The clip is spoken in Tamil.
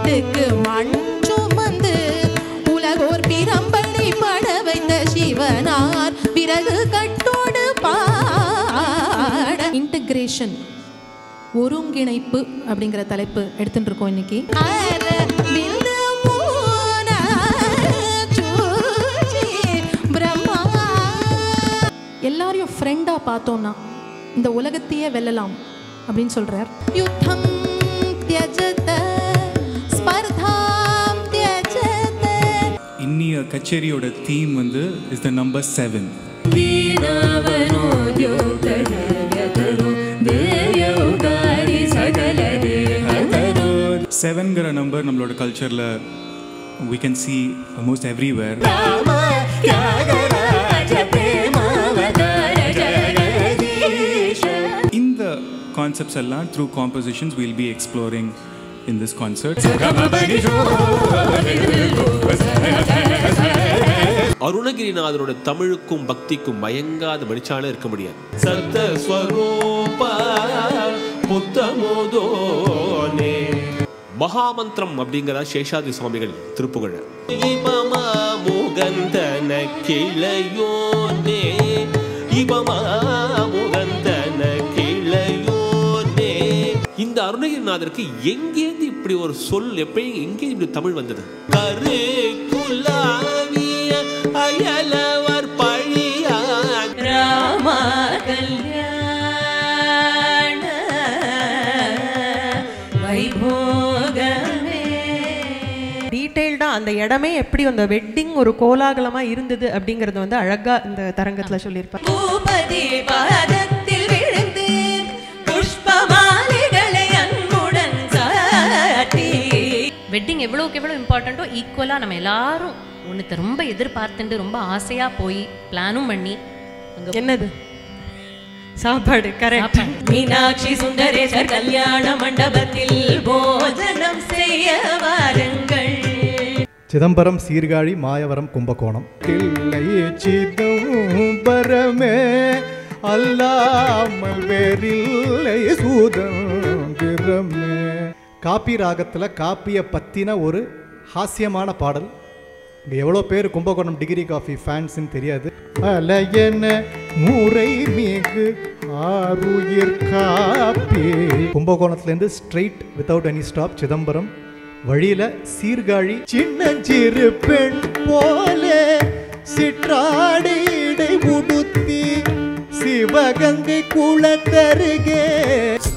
வீட்டுக்கு மண் சுமந்து உலகோர் பிரம்பனை பட வைத்த சிவனார் பிறகு கட்டோடு பாட இன்டகிரேஷன் ஒருங்கிணைப்பு அப்படிங்கிற தலைப்பு எடுத்துட்டு இருக்கோம் இன்னைக்கு அரவிந்த மூன சூச்சி பிரம்மா. எல்லாரையும் ஃப்ரெண்டா பார்த்தோம்னா இந்த உலகத்தையே வெல்லலாம் அப்படின்னு சொல்றார் யுத்தம் தியஜத ஸ்பர்தாம் தியஜத இன்னிய கச்சேரியோட தீம் வந்து இஸ் த நம்பர் செவன் செவன்கிற நம்பர் நம்மளோட கல்ச்சரில் we can see almost everywhere இந்த கான்செப்ட்ஸ் எல்லாம் through compositions will be exploring in this concert அருணகிரிநாதரோட தமிழுக்கும் பக்திக்கும் மயங்காத மனுஷால இருக்க முடியாது சத்த ஸ்வரூபா புத்தமோதோனே மகாமந்திரம் அப்படிங்கிறதா சேஷாதி சுவாமிகள் திருப்புகழ இமமா முகந்தன கிளையோனே இமமா முகந்தன கிளையோனே இந்த அருணகிரிநாதருக்கு எங்கேருந்து இப்படி ஒரு சொல் எப்படி எங்கே இப்படி தமிழ் வந்தது கரு குலாவிய அயலவர் பழியான் ராமா கல்யாண வைபோகமே டீட்டெயில்டாக அந்த இடமே எப்படி அந்த வெட்டிங் ஒரு கோலாகலமாக இருந்தது அப்படிங்கிறது வந்து அழகாக இந்த தரங்கத்தில் சொல்லியிருப்பார் பூபதி பாதத்தில் விழுந்து புஷ்ப மாலைகளை அன்புடன் சாட்டி வெட்டிங் எவ்வளோக்கு எவ்வளோ இம்பார்ட்டண்ட்டோ ஈக்குவலாக நம்ம எல்லாரும் ஒன்றுத்த ரொம்ப எதிர்பார்த்துட்டு ரொம்ப ஆசையாக போய் பிளானும் பண்ணி அங்கே என்னது சாப்பாடு கரெக்ட் மீனாட்சி சுந்தரேசர் கல்யாண மண்டபத்தில் போஜனம் செய்ய வாருங்கள் சிதம்பரம் சீர்காழி மாயவரம் கும்பகோணம் இல்லை சிதம்பரமே அல்லாமல் வேறில்லை சூதந்திரமே காப்பி ராகத்தில் காப்பியை பற்றின ஒரு ஹாஸ்யமான பாடல் இங்கே எவ்வளோ பேர் கும்பகோணம் டிகிரி காஃபி ஃபேன்ஸ்ன்னு தெரியாது அலையன முறை மிகு ஆருயிர் காப்பி கும்பகோணத்துலேருந்து straight without any stop Chidambaram வழியில சீர்காழி சின்னஞ்சிறு பெண் போல சிற்றாடை இடை உடுத்தி சிவகங்கை குளத்தருகே